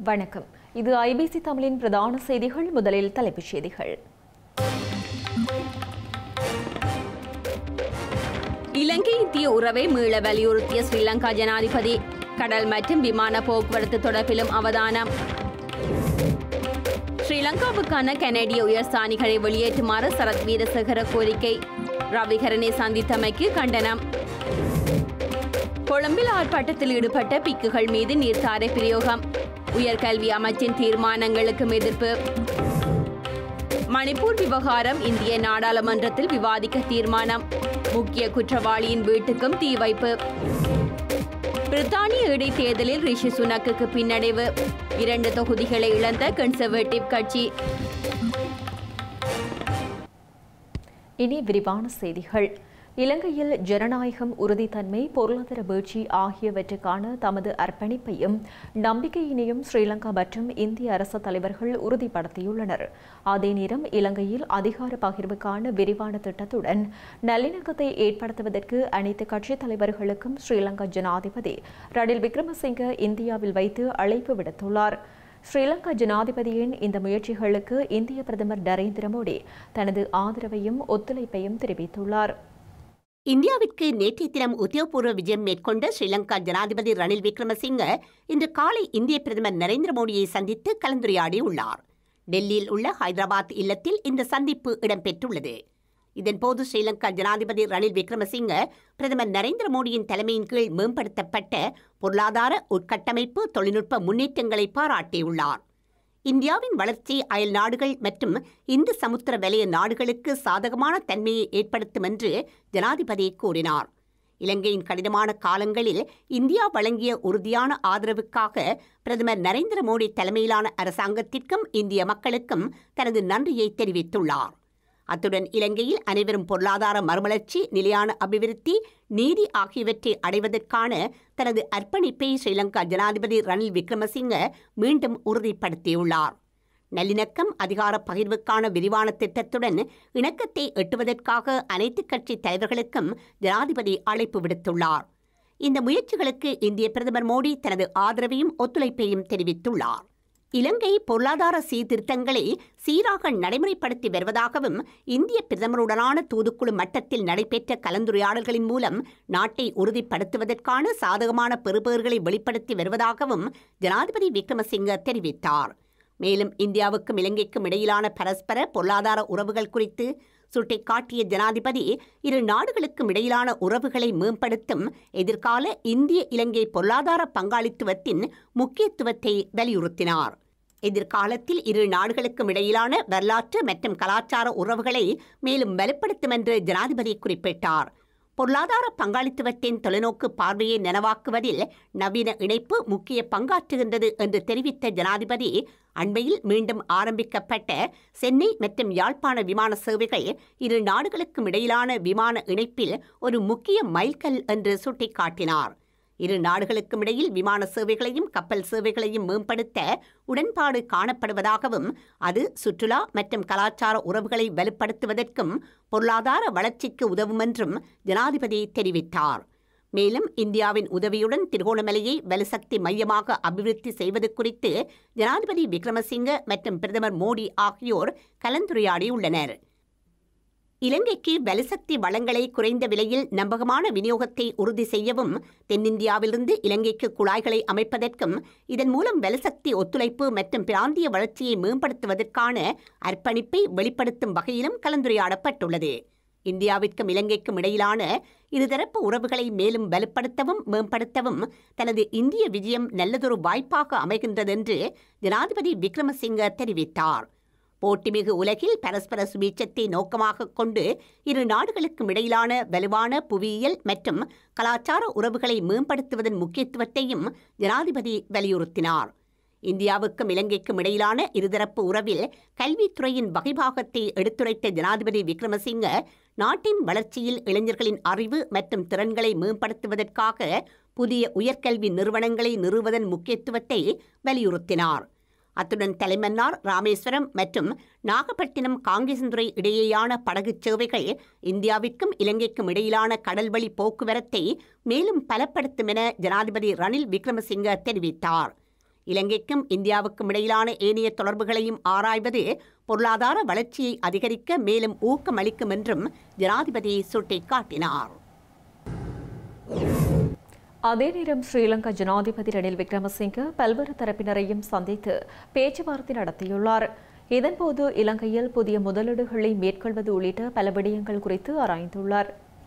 வணக்கம் இது ஐபிசி தமிழின் பிரதான செய்திகள் முதலில் தலைப்புச் செய்திகள் இலங்கை இந்திய உறவை மீள வலியுறுத்திய ஸ்ரீலங்கா ஜனாதிபதி கடல் மற்றும் விமான போக்குவரத்து தொடர்பிலும் அவதானம் ஸ்ரீலங்காவுக்கான கனடிய உயர்ஸ்தானிகளை வெளியேற்றுமாறு சரத் வீரசேகர கோரிக்கை ரவிகரனை சந்தித்தமைக்கு கண்டனம் கொழும்பில் ஆர்ப்பாட்டத்தில் ஈடுபட்ட பிக்குகள் மீது நீர்த்தாரை பிரயோகம் உயர்கல்வி அமைச்சின் தீர்மானங்களுக்கும் எதிர்ப்பு மணிப்பூர் விவகாரம் இந்திய நாடாளுமன்றத்தில் விவாதிக்க தீர்மானம் முக்கிய குற்றவாளியின் வீட்டுக்கும் தீ வைப்பு பிரித்தானிய இடைத்தேர்தலில் ரிஷி சுனக்குக்கு பின்னடைவு இரண்டு தொகுதிகளை இழந்த கன்சர்வேட்டிவ் கட்சி இனி விரிவான செய்திகள் இலங்கையில் ஜனநாயகம் உறுதித்தன்மை பொருளாதார வீழ்ச்சி ஆகியவற்றுக்கான தமது அர்ப்பணிப்பையும் நம்பிக்கையினையும் ஸ்ரீலங்கா மற்றும் இந்திய அரசு தலைவர்கள் உறுதிப்படுத்தியுள்ளனர் அதே நேரம் இலங்கையில் அதிகார பகிர்வுக்கான விரிவான திட்டத்துடன் நல்லிணக்கத்தை ஏற்படுத்துவதற்கு அனைத்து கட்சித் தலைவர்களுக்கும் ஸ்ரீலங்கா ஜனாதிபதி ரணில் விக்ரமசிங்க இந்தியாவில் வைத்து அழைப்பு விடுத்துள்ளார் ஸ்ரீலங்கா ஜனாதிபதியின் இந்த முயற்சிகளுக்கு இந்திய பிரதமர் நரேந்திர மோடி தனது ஆதரவையும் ஒத்துழைப்பையும் தெரிவித்துள்ளார் இந்தியாவிற்கு நேற்றைய தினம் உத்தியோகபூர்வ விஜயம் மேற்கொண்ட ஸ்ரீலங்கா ஜனாதிபதி ரணில் விக்ரமசிங்க இன்று காலை இந்திய பிரதமர் நரேந்திர மோடியை சந்தித்து கலந்துரையாடியுள்ளார் டெல்லியில் உள்ள ஹைதராபாத் இல்லத்தில் இந்த சந்திப்பு இடம்பெற்றுள்ளது இதன்போது ஸ்ரீலங்கா ஜனாதிபதி ரணில் விக்ரமசிங்க பிரதமர் நரேந்திர மோடியின் தலைமையின் கீழ் மேம்படுத்தப்பட்ட பொருளாதார உட்கட்டமைப்பு தொழில்நுட்ப முன்னேற்றங்களை பாராட்டியுள்ளார் இந்தியாவின் வளர்ச்சி அயல் நாடுகள் மற்றும் இந்து சமுத்திர வலய நாடுகளுக்கு சாதகமான தன்மையை ஏற்படுத்தும் என்று ஜனாதிபதி கூறினார் இலங்கையின் கடினமான காலங்களில் இந்தியா வழங்கிய உறுதியான ஆதரவுக்காக பிரதமர் நரேந்திர மோடி தலைமையிலான அரசாங்கத்திற்கும் இந்திய மக்களுக்கும் தனது நன்றியை தெரிவித்துள்ளார் அத்துடன் இலங்கையில் அனைவரும் பொருளாதார மறுமலர்ச்சி நிலையான அபிவிருத்தி நீதி ஆகியவற்றை அடைவதற்கான தனது அர்ப்பணிப்பை ஸ்ரீலங்கா ஜனாதிபதி ரணில் விக்ரமசிங்க மீண்டும் உறுதிப்படுத்தியுள்ளார் நல்லிணக்கம் அதிகார பகிர்வுக்கான விரிவான திட்டத்துடன் இணக்கத்தை எட்டுவதற்காக அனைத்து கட்சி தலைவர்களுக்கும் ஜனாதிபதி அழைப்பு விடுத்துள்ளார் இந்த முயற்சிகளுக்கு இந்திய பிரதமர் மோடி தனது ஆதரவையும் ஒத்துழைப்பையும் தெரிவித்துள்ளார் இலங்கை பொருளாதார சீர்திருத்தங்களை சீராக நடைமுறைப்படுத்தி வருவதாகவும் இந்திய பிரதமருடனான தூதுக்குழு மட்டத்தில் நடைபெற்ற கலந்துரையாடல்களின் மூலம் நாட்டை உறுதிப்படுத்துவதற்கான சாதகமான பெறுபேறுகளை வெளிப்படுத்தி வருவதாகவும் ஜனாதிபதி விக்ரமசிங்க தெரிவித்தார் மேலும் இந்தியாவுக்கும் இலங்கைக்கும் இடையிலான பரஸ்பர பொருளாதார உறவுகள் குறித்து சுட்டிக்காட்டிய ஜனாதிபதி இரு நாடுகளுக்கும் இடையிலான உறவுகளை மேம்படுத்தும் எதிர்கால இந்திய இலங்கை பொருளாதார பங்காளித்துவத்தின் முக்கியத்துவத்தை வலியுறுத்தினார் எதிர்காலத்தில் இரு நாடுகளுக்கும் இடையிலான வரலாற்று மற்றும் கலாச்சார உறவுகளை மேலும் வலுப்படுத்தும் என்று ஜனாதிபதி குறிப்பிட்டார் பொருளாதார பங்காளித்துவத்தின் தொலைநோக்கு பார்வையை நனவாக்குவதில் நவீன இணைப்பு முக்கிய பங்காற்றுகின்றது என்று தெரிவித்த ஜனாதிபதி அண்மையில் மீண்டும் ஆரம்பிக்கப்பட்ட சென்னை மற்றும் யாழ்ப்பாண விமான சேவைகள் இரு நாடுகளுக்கும் இடையிலான விமான இணைப்பில் ஒரு முக்கிய மைல்கல் என்று சுட்டிக்காட்டினார் இரு நாடுகளுக்கும் இடையில் விமான சேவைகளையும் கப்பல் சேவைகளையும் மேம்படுத்த உடன்பாடு காணப்படுவதாகவும் அது சுற்றுலா மற்றும் கலாச்சார உறவுகளை வலுப்படுத்துவதற்கும் பொருளாதார வளர்ச்சிக்கு உதவும் என்றும் ஜனாதிபதி தெரிவித்தார் மேலும் இந்தியாவின் உதவியுடன் திருகோணமலையை வலுசக்தி மையமாக அபிவிருத்தி செய்வது குறித்து ஜனாதிபதி விக்ரமசிங்க மற்றும் பிரதமர் மோடி ஆகியோர் கலந்துரையாடியுள்ளனர் இலங்கைக்கு வலுசக்தி வளங்களை குறைந்த விலையில் நம்பகமான விநியோகத்தை உறுதி செய்யவும் தென்னிந்தியாவிலிருந்து இலங்கைக்கு குழாய்களை அமைப்பதற்கும் இதன் மூலம் வலுசக்தி ஒத்துழைப்பு மற்றும் பிராந்திய வளர்ச்சியை மேம்படுத்துவதற்கான அர்ப்பணிப்பை வெளிப்படுத்தும் வகையிலும் கலந்துரையாடப்பட்டுள்ளது இந்தியாவிற்கும் இலங்கைக்கும் இடையிலான இருதரப்பு உறவுகளை மேலும் வலுப்படுத்தவும் மேம்படுத்தவும் தனது இந்திய விஜயம் நல்லதொரு வாய்ப்பாக அமைகின்றதென்று ஜனாதிபதி விக்ரமசிங்க தெரிவித்தார் போட்டிமிகு உலகில் பரஸ்பர சுபீட்சத்தை நோக்கமாக கொண்டு இரு நாடுகளுக்கும் இடையிலான வலுவான புவியியல் மற்றும் கலாச்சார உறவுகளை மேம்படுத்துவதன் முக்கியத்துவத்தையும் ஜனாதிபதி வலியுறுத்தினார் இந்தியாவுக்கும் இலங்கைக்கும் இடையிலான இருதரப்பு உறவில் கல்வித்துறையின் வகைபாகத்தை எடுத்துரைத்த ஜனாதிபதி விக்ரமசிங்க நாட்டின் வளர்ச்சியில் இளைஞர்களின் அறிவு மற்றும் திறன்களை மேம்படுத்துவதற்காக புதிய உயர்கல்வி நிறுவனங்களை நிறுவுவதன் முக்கியத்துவத்தை வலியுறுத்தினார் அத்துடன் தலைமன்னார் ராமேஸ்வரம் மற்றும் நாகப்பட்டினம் காங்கேசன்துறை இடையேயான படகுச் சேவைகள் இந்தியாவிற்கும் இலங்கைக்கும் இடையிலான கடல்வழி போக்குவரத்தை மேலும் பலப்படுத்தும் என ஜனாதிபதி ரணில் விக்ரமசிங்க தெரிவித்தார் இலங்கைக்கும் இந்தியாவுக்கும் இடையிலான ஏனைய தொடர்புகளையும் ஆராய்வது பொருளாதார வளர்ச்சியை அதிகரிக்க மேலும் ஊக்கமளிக்கும் என்றும் ஜனாதிபதி சுட்டிக்காட்டினார் அதே நேரம் ஸ்ரீலங்கா ஜனாதிபதி ரணில் விக்ரமசிங்க பல்வேறு தரப்பினரையும் சந்தித்து பேச்சுவார்த்தை நடத்தியுள்ளார் இதன்போது இலங்கையில் புதிய முதலீடுகளை மேற்கொள்வது உள்ளிட்ட பல விடயங்கள் குறித்து ஆராய்ந்துள்ளார்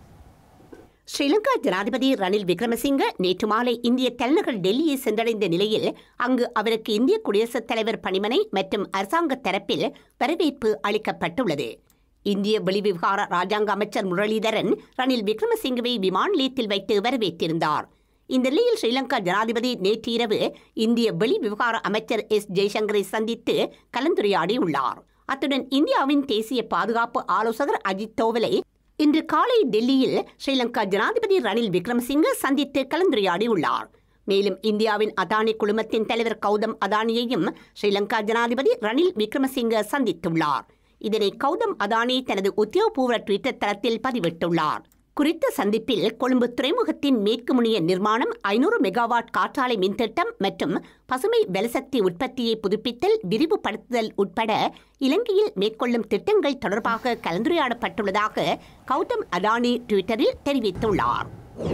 ஸ்ரீலங்கா ஜனாதிபதி ரணில் விக்ரமசிங்க நேற்று மாலை இந்திய தலைநகர் டெல்லியை சென்றடைந்த நிலையில் அங்கு அவருக்கு இந்திய குடியரசுத் தலைவர் பணிமனை மற்றும் அரசாங்க தரப்பில் வரவேற்பு அளிக்கப்பட்டுள்ளது இந்திய வெளிவிவகார ராஜாங்க அமைச்சர் முரளிதரன் ரணில் விக்ரமசிங்கவை விமான நிலையத்தில் வைத்து வரவேற்றிருந்தார் இந்த நிலையில் ஸ்ரீலங்கா ஜனாதிபதி நேற்று இரவு இந்திய வெளிவிவகார அமைச்சர் எஸ் ஜெய்சங்கரை சந்தித்து கலந்துரையாடியுள்ளார் அத்துடன் இந்தியாவின் தேசிய பாதுகாப்பு ஆலோசகர் அஜித் தோவலை இன்று காலை டெல்லியில் ஸ்ரீலங்கா ஜனாதிபதி ரணில் விக்ரமசிங்க சந்தித்து கலந்துரையாடியுள்ளார் மேலும் இந்தியாவின் அதானி குழுமத்தின் தலைவர் கௌதம் அதானியையும் ஸ்ரீலங்கா ஜனாதிபதி ரணில் விக்ரமசிங்க சந்தித்துள்ளார் இதனை கௌதம் அதானி தனது உத்தியோகபூர்வ ட்விட்டர் தளத்தில் பதிவிட்டுள்ளார் குறித்த சந்திப்பில் கொழும்பு துறைமுகத்தின் மேற்கு முனைய நிர்மாணம் ஐநூறு மெகாவாட் காற்றாலை மின்திட்டம் மற்றும் பசுமை வலசக்தி உற்பத்தியை புதுப்பித்தல் விரிவுபடுத்துதல் உட்பட இலங்கையில் மேற்கொள்ளும் திட்டங்கள் தொடர்பாக கலந்துரையாடப்பட்டுள்ளதாக கௌதம் அதானி ட்விட்டரில் தெரிவித்துள்ளார்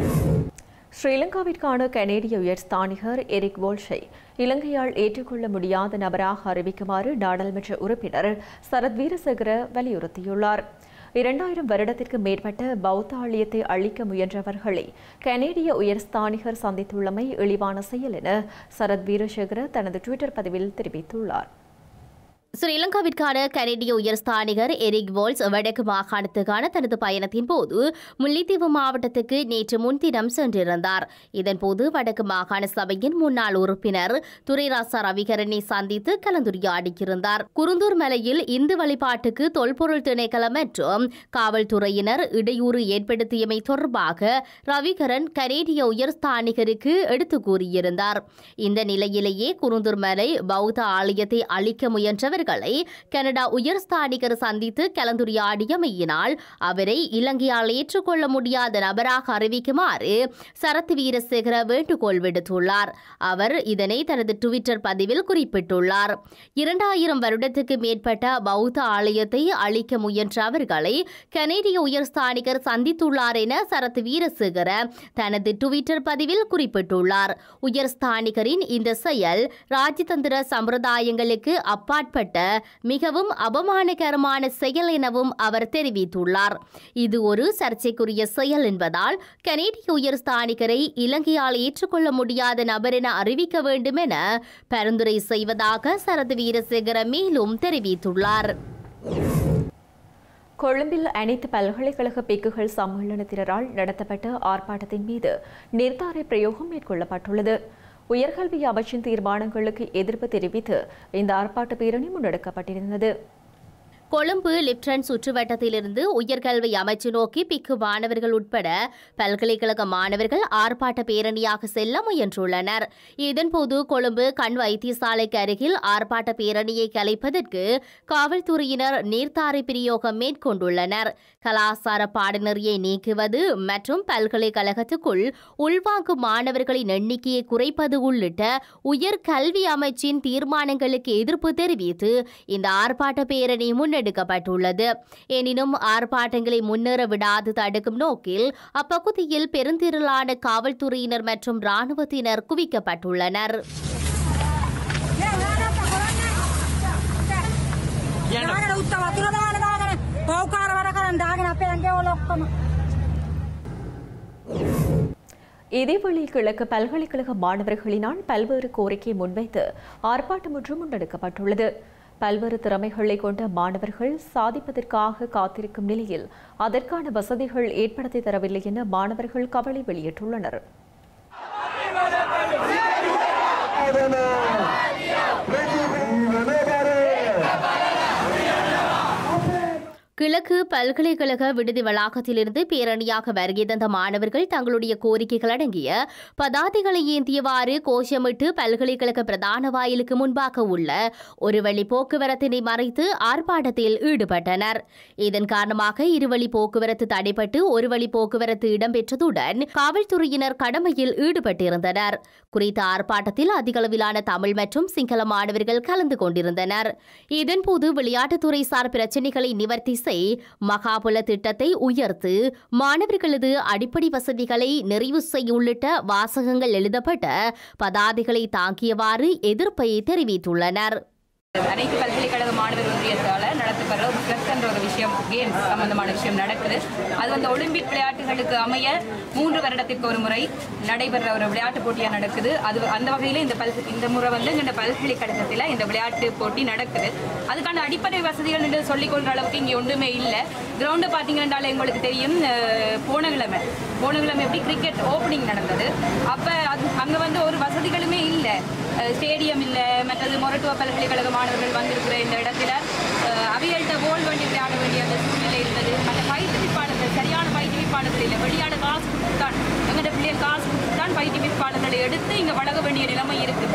ஸ்ரீலங்காவிற்கான கனேடிய உயர்ஸ்தானிகர் எரிக் வோல்ஷை இலங்கையால் ஏற்றுக்கொள்ள முடியாத நபராக அறிவிக்குமாறு நாடாளுமன்ற உறுப்பினர் சரத் வீரசேகர வலியுறுத்தியுள்ளார் இரண்டாயிரம் வருடத்திற்கு மேற்பட்ட பௌத்த ஆலயத்தை அழிக்க முயன்றவர்களை கனேடிய உயர்ஸ்தானிகர் சந்தித்துள்ளமை இழிவான செயல் என சரத் வீரசேகர தனது டுவிட்டர் பதிவில் தெரிவித்துள்ளார் ஸ்ரீலங்காவிற்கான கனேடிய உயர்ஸ்தானிகர் எரிக் வோல்ஸ் வடக்கு மாகாணத்துக்கான தனது பயணத்தின் போது முல்லைத்தீவு மாவட்டத்துக்கு நேற்று முன்தினம் சென்றிருந்தார் இதன்போது வடக்கு மாகாண சபையின் முன்னாள் உறுப்பினர் துரைராசா ரவிகரனை சந்தித்து கலந்துரையாடியிருந்தார் குருந்தூர் மலையில் இந்து வழிபாட்டுக்கு தொல்பொருள் திணைக்களம் மற்றும் காவல்துறையினர் இடையூறு ஏற்படுத்தியமை தொடர்பாக ரவிகரன் கனேடிய உயர்ஸ்தானிகருக்கு எடுத்து கூறியிருந்தார் இந்த நிலையிலேயே குருந்தூர் மலை பௌத்த ஆலயத்தை அழிக்க முயன்றவர் அவர்களை கனடா உயர்ஸ்தானிகர் சந்தித்து கலந்துரையாடியமையினால் அவரை இலங்கையால் ஏற்றுக்கொள்ள முடியாத நபராக அறிவிக்குமாறு சரத் வீரசேகர வேண்டுகோள் விடுத்துள்ளார் அவர் இதனை தனது டுவிட்டர் பதிவில் குறிப்பிட்டுள்ளார் இரண்டாயிரம் வருடத்துக்கு மேற்பட்ட பௌத்த ஆலயத்தை அழிக்க முயன்ற அவர்களை கனேடிய உயர்ஸ்தானிகர் சந்தித்துள்ளார் என சரத் வீரசேகர தனது டுவிட்டர் பதிவில் குறிப்பிட்டுள்ளார் உயர்ஸ்தானிகரின் இந்த செயல் ராஜதந்திர சம்பிரதாயங்களுக்கு அப்பாற்பட்ட மிகவும் அபமானகரமான செயல் எனவும் அவர் தெரிவித்துள்ளார் இது ஒரு சர்ச்சைக்குரிய செயல் என்பதால் கனேடிய உயர்ஸ்தானிகரை இலங்கையால் ஏற்றுக்கொள்ள முடியாத நபர் என அறிவிக்க வேண்டும் என பரிந்துரை செய்வதாக சரத் வீரசேகர மேலும் தெரிவித்துள்ளார் கொழும்பில் அனைத்து பல்கலைக்கழக பிக்குகள் சம்மேளனத்தினரால் நடத்தப்பட்ட ஆர்ப்பாட்டத்தின் மீது நிர்தார பிரயோகம் மேற்கொள்ளப்பட்டுள்ளது உயர்கல்வி அமைச்சின் தீர்மானங்களுக்கு எதிர்ப்பு தெரிவித்து இந்த ஆர்ப்பாட்ட பேரணி முன்னெடுக்கப்பட்டிருந்தது கொழும்பு லிப்டன் சுற்றுவட்டத்திலிருந்து உயர்கல்வி அமைச்சு நோக்கி பிக்கு மாணவர்கள் உட்பட பல்கலைக்கழக மாணவர்கள் ஆர்ப்பாட்ட பேரணியாக செல்ல முயன்றுள்ளனர் இதன்போது கொழும்பு கண் வைத்தியசாலைக்கு அருகில் ஆர்ப்பாட்ட பேரணியை கலைப்பதற்கு காவல்துறையினர் நீர்த்தாரை பிரயோகம் மேற்கொண்டுள்ளனர் கலாசார பாடநெறியை நீக்குவது மற்றும் பல்கலைக்கழகத்துக்குள் உள்வாங்கும் மாணவர்களின் எண்ணிக்கையை குறைப்பது உள்ளிட்ட உயர்கல்வி அமைச்சின் தீர்மானங்களுக்கு எதிர்ப்பு தெரிவித்து இந்த ஆர்ப்பாட்ட பேரணி முன்னெடுக்கப்பட்டுள்ளது எனினும் ஆர்ப்பாட்டங்களை முன்னேற விடாது தடுக்கும் நோக்கில் அப்பகுதியில் பெருந்திரளான காவல்துறையினர் மற்றும் ராணுவத்தினர் குவிக்கப்பட்டுள்ளனர் දාගෙන උත්ත වතුර දාන දාගෙන පෞකාර වැඩ කරන් දාගෙන අපේ ඇඟේ වල ඔක්කොම இதேவேளை கிழக்கு பல்கலைக்கழக மாணவர்களினால் பல்வேறு கோரிக்கை முன்வைத்து ஆர்ப்பாட்டம் ஒன்று முன்னெடுக்கப்பட்டுள்ளது பல்வேறு திறமைகளை கொண்ட மாணவர்கள் சாதிப்பதற்காக காத்திருக்கும் நிலையில் அதற்கான வசதிகள் ஏற்படுத்தி தரவில்லை என மாணவர்கள் கவலை வெளியிட்டுள்ளனர் கிழக்கு பல்கலைக்கழக விடுதி வளாகத்திலிருந்து பேரணியாக வருகை தந்த மாணவர்கள் தங்களுடைய கோரிக்கைகள் அடங்கிய பதாதைகளை ஏந்தியவாறு கோஷமிட்டு பல்கலைக்கழக பிரதான வாயிலுக்கு முன்பாக உள்ள ஒரு வழி போக்குவரத்தினை மறைத்து ஆர்ப்பாட்டத்தில் ஈடுபட்டனர் இதன் காரணமாக இருவழி போக்குவரத்து தடைப்பட்டு ஒரு வழி போக்குவரத்து இடம்பெற்றதுடன் காவல்துறையினர் கடமையில் ஈடுபட்டிருந்தனர் குறித்த ஆர்ப்பாட்டத்தில் அதிகளவிலான தமிழ் மற்றும் சிங்கள மாணவர்கள் கலந்து கொண்டிருந்தனர் இதன்போது விளையாட்டுத்துறை சார் பிரச்சினைகளை நிவர்த்தி செய் மகாபல திட்டத்தை உயர்த்து மாணவர்களது அடிப்படை வசதிகளை நிறைவு செய் உள்ளிட்ட வாசகங்கள் எழுதப்பட்ட பதாதைகளை தாங்கியவாறு எதிர்ப்பை தெரிவித்துள்ளனர் அனைத்து பல்கலைக்கழக மாணவர் ஒன்றியத்தால் நடத்தப்படுற ஒரு ஃப்ளெக்ஸ் என்ற ஒரு விஷயம் கேம்ஸ் சம்பந்தமான விஷயம் நடக்குது அது வந்து ஒலிம்பிக் விளையாட்டுகளுக்கு அமைய மூன்று வருடத்திற்கு ஒரு முறை நடைபெற ஒரு விளையாட்டு போட்டியாக நடக்குது அது அந்த வகையில் இந்த பல் இந்த முறை வந்து இந்த பல்கலைக்கழகத்தில் இந்த விளையாட்டு போட்டி நடக்குது அதுக்கான அடிப்படை வசதிகள் என்று சொல்லிக்கொள்ற அளவுக்கு இங்கே ஒன்றுமே இல்லை கிரவுண்டு பார்த்தீங்கன்னால எங்களுக்கு தெரியும் அஹ், போன கிழமை போன கிழமை எப்படி கிரிக்கெட் ஓப்பனிங் நடந்தது அப்போ அது அங்கே வந்து ஒரு வசதிகளுமே இல்லை ஸ்டேடியம் இல்லை மற்றது மொரட்டுவ பல்கலைக்கழக மாணவர்கள் வந்திருக்கிற இந்த இடத்துல அஹ், அவியல்கிட்ட கோல் வண்டி விளையாட வேண்டிய அந்த சூழ்நிலை இருந்தது மற்ற பயிற்றுவிப்பாளர்கள் சரியான பயிற்றுவிப்பாளர்கள் இல்லை வெளியாட காசு கொடுத்துத்தான் எங்கள்கிட்ட பிள்ளைகள் காசு கொடுத்துத்தான் பயிற்றுவிப்பாளர்களை எடுத்து இங்கே வழங்க வேண்டிய நிலைமை இருக்குது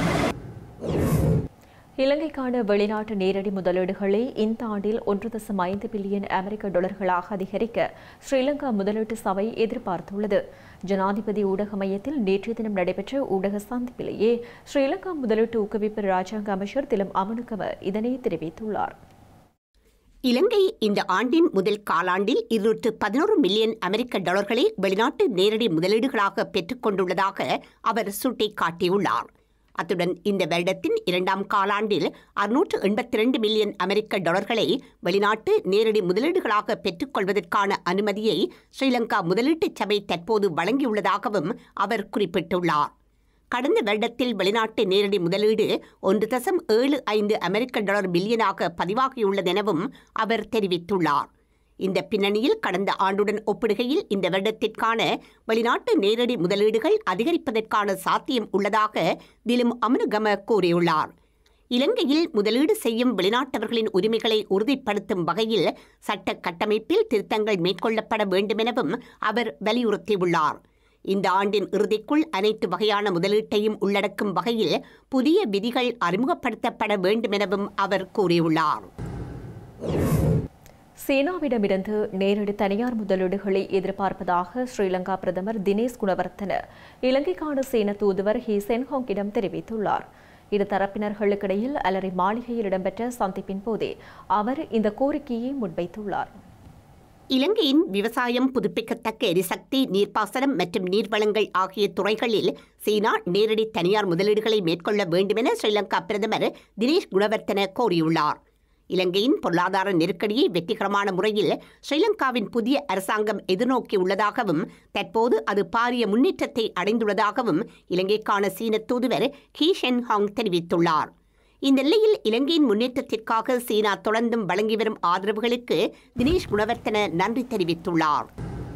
இலங்கைக்கான வெளிநாட்டு நேரடி முதலீடுகளை இந்த ஆண்டில் ஒன்று தசம் ஐந்து பில்லியன் அமெரிக்க டாலர்களாக அதிகரிக்க ஸ்ரீலங்கா முதலீட்டு சபை எதிர்பார்த்துள்ளது ஜனாதிபதி ஊடக மையத்தில் நேற்றைய தினம் நடைபெற்ற ஊடக சந்திப்பிலேயே ஸ்ரீலங்கா முதலீட்டு ஊக்குவிப்பு ராஜாங்க அமைச்சர் திலம் அமனுகம இதனை தெரிவித்துள்ளார் இலங்கை இந்த ஆண்டின் முதல் காலாண்டில் இருநூற்று பதினோரு மில்லியன் அமெரிக்க டாலர்களை வெளிநாட்டு நேரடி முதலீடுகளாக பெற்றுக்கொண்டுள்ளதாக அவர் சுட்டிக்காட்டியுள்ளார் அத்துடன் இந்த வருடத்தின் இரண்டாம் காலாண்டில் அறுநூற்று எண்பத்தி ரெண்டு மில்லியன் அமெரிக்க டாலர்களை வெளிநாட்டு நேரடி முதலீடுகளாக பெற்றுக்கொள்வதற்கான அனுமதியை ஸ்ரீலங்கா முதலீட்டுச் சபை தற்போது வழங்கியுள்ளதாகவும் அவர் குறிப்பிட்டுள்ளார் கடந்த வருடத்தில் வெளிநாட்டு நேரடி முதலீடு ஒன்று தசம் ஏழு ஐந்து அமெரிக்க டாலர் பில்லியனாக பதிவாகியுள்ளதெனவும் அவர் தெரிவித்துள்ளார் இந்த பின்னணியில் கடந்த ஆண்டுடன் ஒப்பிடுகையில் இந்த வருடத்திற்கான வெளிநாட்டு நேரடி முதலீடுகள் அதிகரிப்பதற்கான சாத்தியம் உள்ளதாக திலும் அமனுகம கூறியுள்ளார் இலங்கையில் முதலீடு செய்யும் வெளிநாட்டவர்களின் உரிமைகளை உறுதிப்படுத்தும் வகையில் சட்ட கட்டமைப்பில் திருத்தங்கள் மேற்கொள்ளப்பட வேண்டுமெனவும் அவர் வலியுறுத்தியுள்ளார் இந்த ஆண்டின் இறுதிக்குள் அனைத்து வகையான முதலீட்டையும் உள்ளடக்கும் வகையில் புதிய விதிகள் அறிமுகப்படுத்தப்பட வேண்டுமெனவும் அவர் கூறியுள்ளார் சீனாவிடமிருந்து நேரடி தனியார் முதலீடுகளை எதிர்பார்ப்பதாக ஸ்ரீலங்கா பிரதமர் தினேஷ் குணவர்த்தன இலங்கைக்கான சீன தூதுவர் ஹி சென்ஹாங்கிடம் தெரிவித்துள்ளார் இரு தரப்பினர்களுக்கிடையில் அலரி மாளிகையில் இடம்பெற்ற சந்திப்பின் போதே அவர் இந்த கோரிக்கையை முன்வைத்துள்ளார் இலங்கையின் விவசாயம் புதுப்பிக்கத்தக்க எரிசக்தி நீர்ப்பாசனம் மற்றும் நீர்வளங்கள் ஆகிய துறைகளில் சீனா நேரடி தனியார் முதலீடுகளை மேற்கொள்ள வேண்டுமென ஸ்ரீலங்கா பிரதமர் தினேஷ் குணவர்த்தன கோரியுள்ளார் இலங்கையின் பொருளாதார நெருக்கடியை வெற்றிகரமான முறையில் ஸ்ரீலங்காவின் புதிய அரசாங்கம் எதிர்நோக்கியுள்ளதாகவும் தற்போது அது பாரிய முன்னேற்றத்தை அடைந்துள்ளதாகவும் இலங்கைக்கான சீன தூதுவர் ஹீ ஷென் ஹாங் தெரிவித்துள்ளார் இந்த நிலையில் இலங்கையின் முன்னேற்றத்திற்காக சீனா தொடர்ந்தும் வழங்கி வரும் ஆதரவுகளுக்கு தினேஷ் குணவர்த்தன நன்றி தெரிவித்துள்ளார்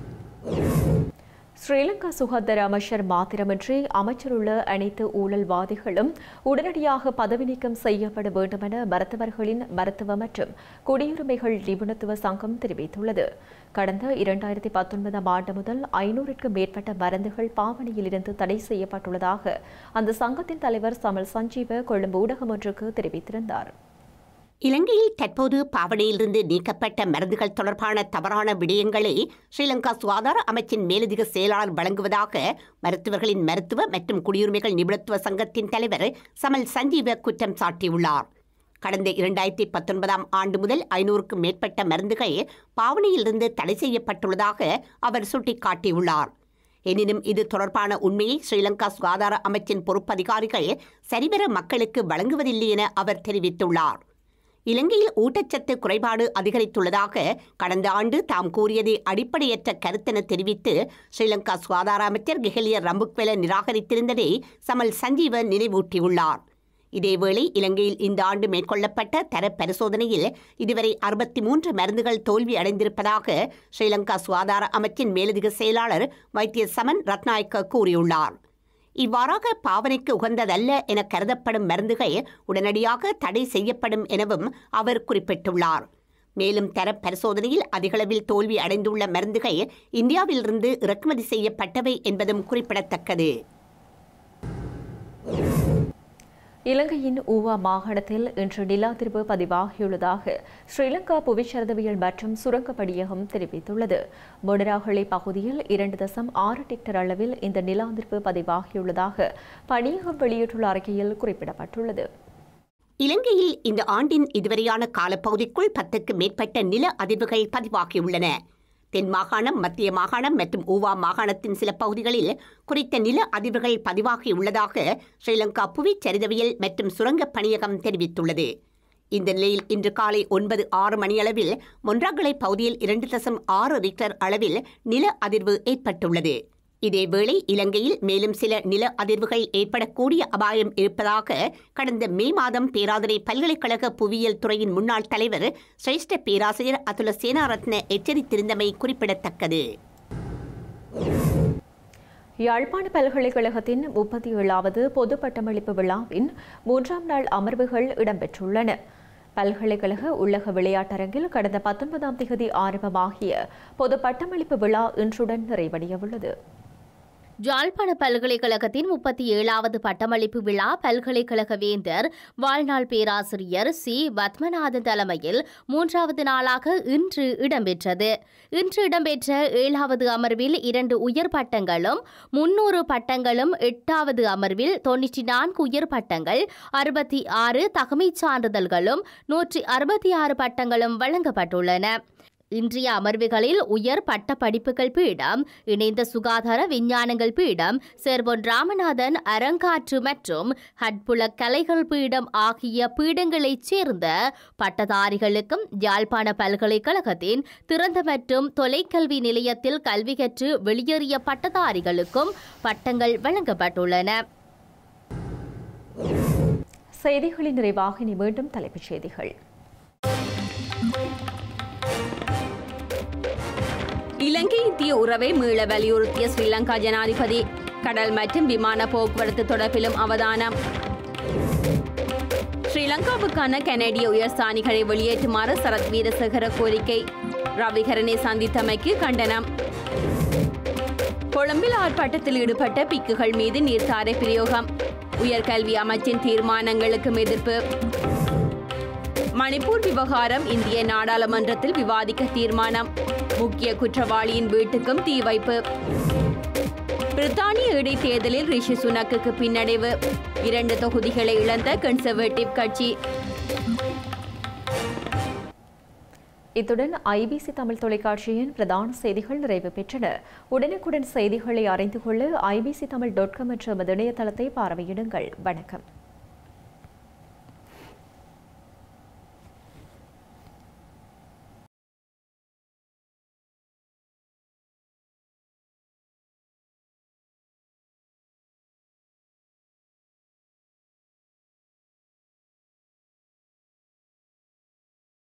ஸ்ரீலங்கா சுகாதார அமைச்சர் மாத்திரமின்றி அமைச்சருள்ள அனைத்து ஊழல்வாதிகளும் உடனடியாக பதவி நீக்கம் செய்யப்பட வேண்டுமென மருத்துவர்களின் மருத்துவ மற்றும் குடியுரிமைகள் நிபுணத்துவ சங்கம் தெரிவித்துள்ளது கடந்த இரண்டாயிரத்தி பத்தொன்பதாம் ஆண்டு முதல் ஐநூறுக்கும் மேற்பட்ட மருந்துகள் பாவனையில் இருந்து தடை செய்யப்பட்டுள்ளதாக அந்த சங்கத்தின் தலைவர் சமல் சஞ்சீவ கொழும்பு ஊடகம் ஒன்றுக்கு தெரிவித்திருந்தார் இலங்கையில் தற்போது பாவனையிலிருந்து நீக்கப்பட்ட மருந்துகள் தொடர்பான தவறான விடயங்களை ஸ்ரீலங்கா சுகாதார அமைச்சின் மேலதிக செயலாளர் வழங்குவதாக மருத்துவர்களின் மருத்துவ மற்றும் குடியுரிமைகள் நிபுணத்துவ சங்கத்தின் தலைவர் சமல் சஞ்சீவ குற்றம் சாட்டியுள்ளார் கடந்த இரண்டாயிரத்தி பத்தொன்பதாம் ஆண்டு முதல் ஐநூறுக்கும் மேற்பட்ட மருந்துகள் பாவனையிலிருந்து தடை செய்யப்பட்டுள்ளதாக அவர் சுட்டிக்காட்டியுள்ளார் எனினும் இது தொடர்பான உண்மையை ஸ்ரீலங்கா சுகாதார அமைச்சின் பொறுப்பதிகாரிகள் சரிவர மக்களுக்கு வழங்குவதில்லை என அவர் தெரிவித்துள்ளார் இலங்கையில் ஊட்டச்சத்து குறைபாடு அதிகரித்துள்ளதாக கடந்த ஆண்டு தாம் கூறியதை அடிப்படையற்ற கருத்தென தெரிவித்து ஸ்ரீலங்கா சுகாதார அமைச்சர் கெஹலிய ரம்புக்வெல நிராகரித்திருந்ததை சமல் சஞ்சீவ நினைவூட்டியுள்ளார் இதேவேளை இலங்கையில் இந்த ஆண்டு மேற்கொள்ளப்பட்ட தர பரிசோதனையில் இதுவரை அறுபத்தி மூன்று மருந்துகள் தோல்வி அடைந்திருப்பதாக ஸ்ரீலங்கா சுகாதார அமைச்சின் மேலதிக செயலாளர் வைத்திய சமன் ரத்நாயக்க கூறியுள்ளார் இவ்வாறாக பாவனைக்கு உகந்ததல்ல என கருதப்படும் மருந்துகள் உடனடியாக தடை செய்யப்படும் எனவும் அவர் குறிப்பிட்டுள்ளார் மேலும் தர பரிசோதனையில் அதிகளவில் தோல்வி அடைந்துள்ள மருந்துகள் இந்தியாவிலிருந்து இறக்குமதி செய்யப்பட்டவை என்பதும் குறிப்பிடத்தக்கது இலங்கையின் ஊவா மாகாணத்தில் இன்று நிலாதிர்வு பதிவாகியுள்ளதாக ஸ்ரீலங்கா புவிச்சரிதவியல் மற்றும் சுரங்க படியகம் தெரிவித்துள்ளது மொடராகலை பகுதியில் இரண்டு தசம் ஆறு டிக்டர் அளவில் இந்த நிலாதிர்வு பதிவாகியுள்ளதாக பணியகம் வெளியிட்டுள்ள அறிக்கையில் குறிப்பிடப்பட்டுள்ளது இலங்கையில் இந்த ஆண்டின் இதுவரையான காலப்பகுதிக்குள் பத்துக்கு மேற்பட்ட நில அதிர்வுகள் பதிவாகியுள்ளன தென் மாகாணம் மத்திய மாகாணம் மற்றும் ஊவா மாகாணத்தின் சில பகுதிகளில் குறித்த நில அதிர்வுகள் பதிவாகியுள்ளதாக ஸ்ரீலங்கா புவிச் சரிதவியல் மற்றும் சுரங்கப் பணியகம் தெரிவித்துள்ளது இந்த நிலையில் இன்று காலை ஒன்பது ஆறு மணியளவில் மொன்றாகலை பகுதியில் இரண்டு தசம் ஆறு ரிக்டர் அளவில் நில அதிர்வு ஏற்பட்டுள்ளது இதேவேளை இலங்கையில் மேலும் சில நில அதிர்வுகள் ஏற்படக்கூடிய அபாயம் இருப்பதாக கடந்த மே மாதம் பேராதனை பல்கலைக்கழக புவியியல் துறையின் முன்னாள் தலைவர் சிரேஷ்ட பேராசிரியர் அதுல சேனாரத்ன எச்சரித்திருந்தமை குறிப்பிடத்தக்கது யாழ்ப்பாண பல்கலைக்கழகத்தின் முப்பத்தி ஏழாவது பொது பட்டமளிப்பு விழாவின் மூன்றாம் நாள் அமர்வுகள் இடம்பெற்றுள்ளன பல்கலைக்கழக உள்ளக விளையாட்டரங்கில் கடந்த பத்தொன்பதாம் தேதி ஆரம்பமாகிய பொது பட்டமளிப்பு விழா இன்றுடன் நிறைவடையவுள்ளது ஜாழ்ப்பாண பல்கலைக்கழகத்தின் முப்பத்தி ஏழாவது பட்டமளிப்பு விழா பல்கலைக்கழக வேந்தர் வாழ்நாள் பேராசிரியர் சி பத்மநாதன் தலைமையில் மூன்றாவது நாளாக இன்று இடம்பெற்றது இன்று இடம்பெற்ற ஏழாவது அமர்வில் இரண்டு உயர் பட்டங்களும் முன்னூறு பட்டங்களும் எட்டாவது அமர்வில் தொன்னூற்றி நான்கு உயர் பட்டங்கள் அறுபத்தி ஆறு தகமைச் சான்றிதழ்களும் நூற்றி அறுபத்தி ஆறு பட்டங்களும் வழங்கப்பட்டுள்ளன இன்றைய அமர்வுகளில் உயர் பட்ட படிப்புகள் பீடம் இணைந்த சுகாதார விஞ்ஞானங்கள் பீடம் சேர்பொன் ராமநாதன் அரங்காற்று மற்றும் ஹட்புல கலைகள் பீடம் ஆகிய பீடங்களைச் சேர்ந்த பட்டதாரிகளுக்கும் யாழ்ப்பாண பல்கலைக்கழகத்தின் திறந்த மற்றும் தொலைக்கல்வி நிலையத்தில் கல்வி கற்று வெளியேறிய பட்டதாரிகளுக்கும் பட்டங்கள் வழங்கப்பட்டுள்ளன செய்திகளின் நிறைவாக இனி மீண்டும் தலைப்புச் செய்திகள் இலங்கை இந்திய உறவை மீள வலியுறுத்திய ஸ்ரீலங்கா ஜனாதிபதி கடல் மற்றும் விமான போக்குவரத்து தொடர்பிலும் அவதானம் ஸ்ரீலங்காவுக்கான கனேடிய உயர்ஸ்தானிகளை வெளியேற்றுமாறு சரத் வீரசேகர கோரிக்கை ரவிகரனை சந்தித்தமைக்கு கண்டனம் கொழும்பில் ஆர்ப்பாட்டத்தில் ஈடுபட்ட பிக்குகள் மீது நீர்த்தாரை பிரயோகம் உயர்கல்வி அமைச்சின் தீர்மானங்களுக்கும் எதிர்ப்பு மணிப்பூர் விவகாரம் இந்திய நாடாளுமன்றத்தில் விவாதிக்க தீர்மானம் முக்கிய குற்றவாளியின் வீட்டுக்கும் தீ வைப்பு பிரித்தானிய இடைத்தேர்தலில் ரிஷி சுனக்குக்கு பின்னடைவு இரண்டு தொகுதிகளை இழந்த கன்சர்வேட்டிவ் கட்சி இத்துடன் ஐபிசி தமிழ் தொலைக்காட்சியின் பிரதான செய்திகள் நிறைவு பெற்றன உடனுக்குடன் செய்திகளை அறிந்து கொள்ள ஐபிசி தமிழ் டாட் காம் என்ற எமது இணையதளத்தை பார்வையிடுங்கள் வணக்கம்